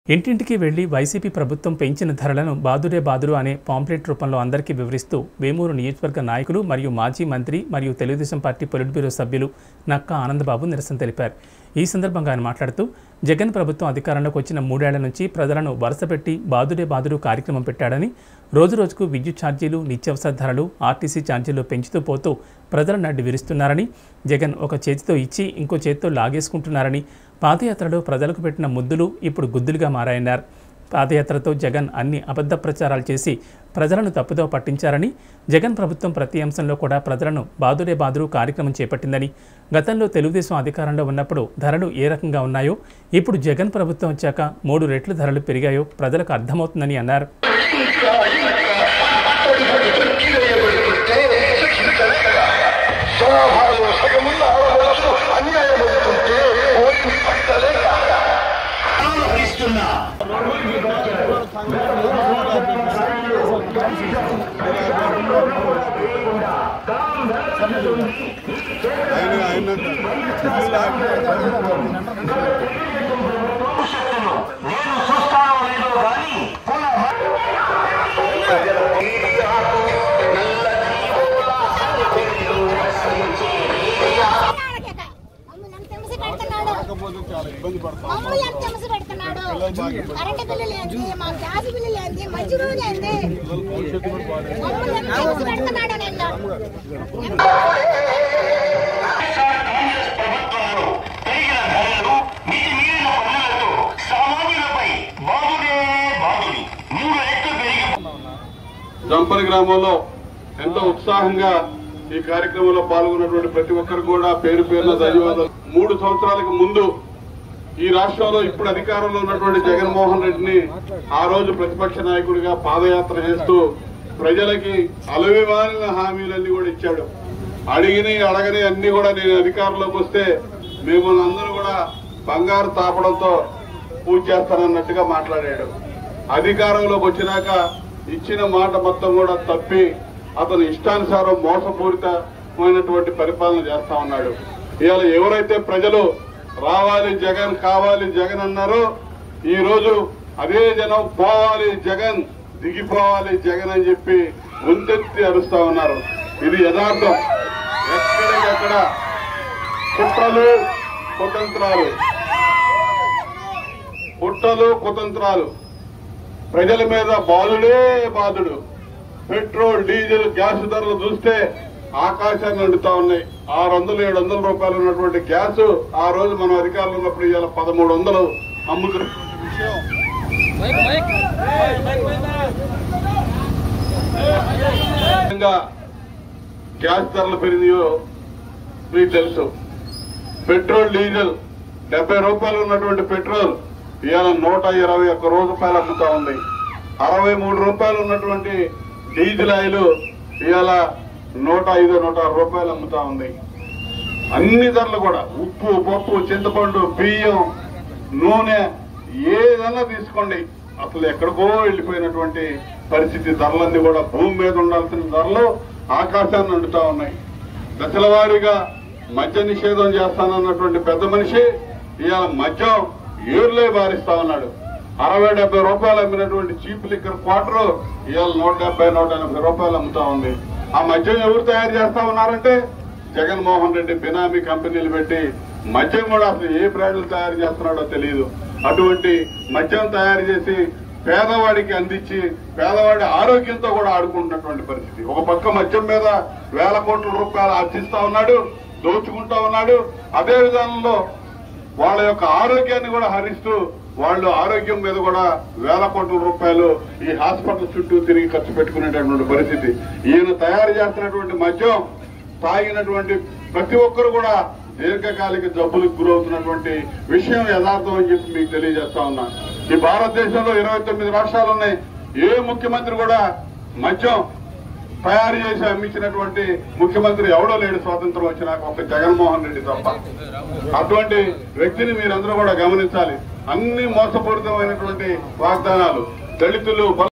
ఇంటింటికి వెళ్లి వైసీపీ ప్రభుత్వం పెంచిన ధరలను బాదుడే బాదుడు అనే పాంప్లెట్ రూపంలో అందరికీ వివరిస్తూ వేమూరు నియోజకవర్గ నాయకులు మరియు మాజీ మంత్రి మరియు తెలుగుదేశం పార్టీ పొలిట్ బ్యూరో సభ్యులు నక్కా ఆనందబాబు నిరసన తెలిపారు ఈ సందర్భంగా ఆయన మాట్లాడుతూ జగన్ ప్రభుత్వం అధికారంలోకి వచ్చిన మూడేళ్ల నుంచి ప్రజలను వరుసపెట్టి బాదుడే బాదుడు కార్యక్రమం పెట్టాడని రోజురోజుకు విద్యుత్ ఛార్జీలు నిత్యావసర ధరలు ఆర్టీసీ ఛార్జీలు పెంచుతూ పోతూ ప్రజల నడ్డి విరుస్తున్నారని జగన్ ఒక చేతితో ఇచ్చి ఇంకో చేతితో లాగేసుకుంటున్నారని పాదయాత్రలో ప్రజలకు పెట్టిన ముద్దులు ఇప్పుడు గుద్దులుగా మారాయన్నారు పాదయాత్రతో జగన్ అన్ని అబద్ధ ప్రచారాలు చేసి ప్రజలను తప్పుదో పట్టించారని జగన్ ప్రభుత్వం ప్రతి అంశంలో కూడా ప్రజలను బాదుడే బాదుడు కార్యక్రమం చేపట్టిందని గతంలో తెలుగుదేశం అధికారంలో ఉన్నప్పుడు ధరలు ఏ రకంగా ఉన్నాయో ఇప్పుడు జగన్ ప్రభుత్వం వచ్చాక మూడు రెట్లు ధరలు పెరిగాయో ప్రజలకు అర్థమవుతుందని అన్నారు ఇంకా ఇంకా పడి పడి తొక్కివేయబడుతుంటే సహించలేక జనాభాలో సగమున్న ఆడవచ్చు అన్యాయం అవుతుంటే ఓటు పట్టలేక ఆలోచిస్తున్నా నేను చూస్తానో లేదో కానీ మమ్మల్ని ఎంత హింస పెడుతున్నాడు మమ్మల్ని ఎంత హింస పెడుతున్నాడు కరెంట్ బిల్లు లేంది మా గ్యాస్ బిల్లు లేంది మంచినూనె లేంది మమ్మల్ని ఎంత హింస పెడుతున్నాడు నేను ప్రభుత్వంలో పెరిగిన ధరలు మితిమీరిన పన్నులతో సామాన్యులపై బాధుడే బాధుడి మూడు రెట్లు పెరిగి జంపల్ గ్రామంలో ఎంతో ఉత్సాహంగా ఈ కార్యక్రమంలో పాల్గొన్నటువంటి ప్రతి ఒక్కరు కూడా పేరు పేరున ధన్యవాదాలు మూడు సంవత్సరాలకు ముందు ఈ రాష్ట్రంలో ఇప్పుడు అధికారంలో ఉన్నటువంటి జగన్మోహన్ రెడ్డిని ఆ రోజు ప్రతిపక్ష నాయకుడిగా పాదయాత్ర చేస్తూ ప్రజలకి అలవిమాలిన హామీలన్నీ కూడా ఇచ్చాడు అడిగిని అడగని అన్ని కూడా నేను అధికారంలోకి వస్తే మిమ్మల్ని అందరూ కూడా బంగారు తాపడంతో పూజ చేస్తానన్నట్టుగా మాట్లాడాడు అధికారంలోకి వచ్చినాక ఇచ్చిన మాట మొత్తం కూడా తప్పి అతను ఇష్టానుసారం మోసపూరితమైనటువంటి పరిపాలన చేస్తా ఉన్నాడు ఇవాళ ఎవరైతే ప్రజలు రావాలి జగన్ కావాలి జగన్ అన్నారో ఈ రోజు అదే జనం పోవాలి జగన్ దిగిపోవాలి జగన్ అని చెప్పి ముందెత్తి అరుస్తా ఉన్నారు ఇది యథార్థం ఎక్కడికెక్కడ కుట్రలు కుతంత్రాలు కుట్రలు కుతంత్రాలు ప్రజల మీద బాధుడే బాధుడు పెట్రోల్ డీజిల్ గ్యాస్ ధరలు చూస్తే ఆకాశాన్ని వండుతా ఉన్నాయి ఆరు వందలు ఏడు వందల రూపాయలు ఉన్నటువంటి గ్యాస్ ఆ రోజు మనం అధికారంలో ఉన్నప్పుడు ఇవాళ పదమూడు వందలు అమ్ముతున్నటువంటి విషయం విధంగా గ్యాస్ ధరలు పెరిగినాయో మీకు తెలుసు పెట్రోల్ డీజిల్ డెబ్బై రూపాయలు ఉన్నటువంటి పెట్రోల్ ఇవాళ నూట ఇరవై ఒక్క రూపాయలు అమ్ముతా ఉంది అరవై మూడు రూపాయలు ఉన్నటువంటి డీజిల్ ఆయిల్ ఇవాళ నూట ఐదు నూట ఆరు రూపాయలు అమ్ముతా ఉంది అన్ని ధరలు కూడా ఉప్పు పప్పు చింతపండు బియ్యం నూనె ఏదన్నా తీసుకోండి అసలు ఎక్కడికో వెళ్ళిపోయినటువంటి పరిస్థితి ధరలన్నీ కూడా భూమి మీద ఉండాల్సిన ధరలు ఆకాశాన్ని అంటుతా ఉన్నాయి దశల వారీగా మద్య నిషేధం చేస్తానన్నటువంటి పెద్ద మనిషి ఇవాళ మద్యం ఏర్లే బారిస్తా ఉన్నాడు అరవై డెబ్బై రూపాయలు అమ్మినటువంటి చీప్ లిక్కర్ క్వార్టర్ ఇవాళ నూట డెబ్బై నూట ఎనభై రూపాయలు అమ్ముతా ఉంది ఆ మద్యం ఎవరు తయారు చేస్తా ఉన్నారంటే జగన్మోహన్ రెడ్డి బినామీ కంపెనీలు పెట్టి మద్యం కూడా అసలు ఏ బ్రాండ్లు తయారు చేస్తున్నాడో తెలియదు అటువంటి మద్యం తయారు చేసి పేదవాడికి అందించి పేదవాడి ఆరోగ్యంతో కూడా ఆడుకుంటున్నటువంటి పరిస్థితి ఒక పక్క మద్యం మీద వేల కోట్ల రూపాయలు ఆర్జిస్తా ఉన్నాడు దోచుకుంటా ఉన్నాడు అదే విధానంలో వాళ్ళ యొక్క ఆరోగ్యాన్ని కూడా హరిస్తూ వాళ్ళు ఆరోగ్యం మీద కూడా వేల కోట్ల రూపాయలు ఈ హాస్పిటల్ చుట్టూ తిరిగి ఖర్చు పెట్టుకునేటటువంటి పరిస్థితి ఈయన తయారు చేస్తున్నటువంటి మద్యం తాగినటువంటి ప్రతి ఒక్కరు కూడా దీర్ఘకాలిక జబ్బులకు గురవుతున్నటువంటి విషయం యథార్థం అని చెప్పి మీకు తెలియజేస్తా ఉన్నా ఈ భారతదేశంలో ఇరవై తొమ్మిది రాష్ట్రాలు ఉన్నాయి ఏ ముఖ్యమంత్రి కూడా మద్యం తయారు చేసి అమ్మించినటువంటి ముఖ్యమంత్రి ఎవడో లేడు స్వాతంత్రం వచ్చినాక ఒక జగన్మోహన్ రెడ్డి తప్ప అటువంటి వ్యక్తిని మీరందరూ కూడా గమనించాలి అన్ని మోసపూరితమైనటువంటి వాగ్దానాలు దళితులు